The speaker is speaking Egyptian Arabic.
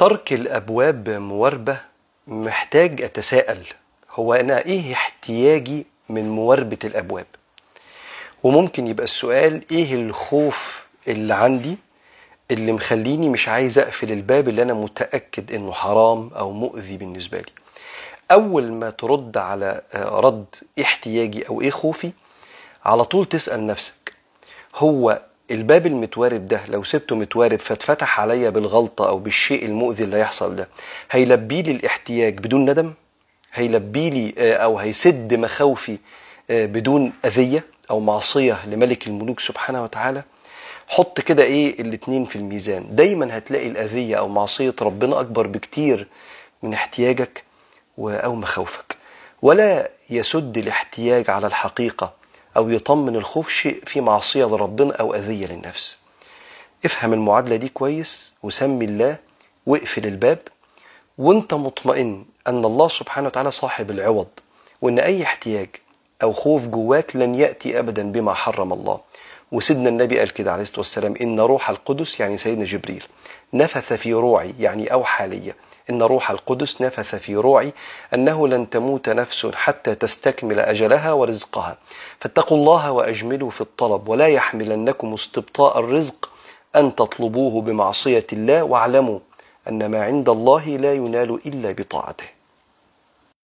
ترك الابواب مواربه محتاج اتساءل هو انا ايه احتياجي من مواربه الابواب وممكن يبقى السؤال ايه الخوف اللي عندي اللي مخليني مش عايز اقفل الباب اللي انا متاكد انه حرام او مؤذي بالنسبه لي اول ما ترد على رد ايه احتياجي او ايه خوفي على طول تسال نفسك هو الباب المتوارب ده لو سبته متوارب فاتفتح عليا بالغلطه او بالشيء المؤذي اللي هيحصل ده هيلبي لي الاحتياج بدون ندم هيلبي لي او هيسد مخاوفي بدون اذيه او معصيه لملك الملوك سبحانه وتعالى حط كده ايه الاتنين في الميزان دايما هتلاقي الاذيه او معصيه ربنا اكبر بكتير من احتياجك او مخاوفك ولا يسد الاحتياج على الحقيقه او يطمن الخوف شيء في معصيه لربنا او اذيه للنفس افهم المعادله دي كويس وسمي الله واقفل الباب وانت مطمئن ان الله سبحانه وتعالى صاحب العوض وان اي احتياج او خوف جواك لن ياتي ابدا بما حرم الله وسيدنا النبي قال كده عليه الصلاه والسلام ان روح القدس يعني سيدنا جبريل نفث في روعي يعني اوحى لي ان روح القدس نفث في روعي انه لن تموت نفس حتى تستكمل اجلها ورزقها فاتقوا الله واجملوا في الطلب ولا يحملنكم استبطاء الرزق ان تطلبوه بمعصيه الله واعلموا ان ما عند الله لا ينال الا بطاعته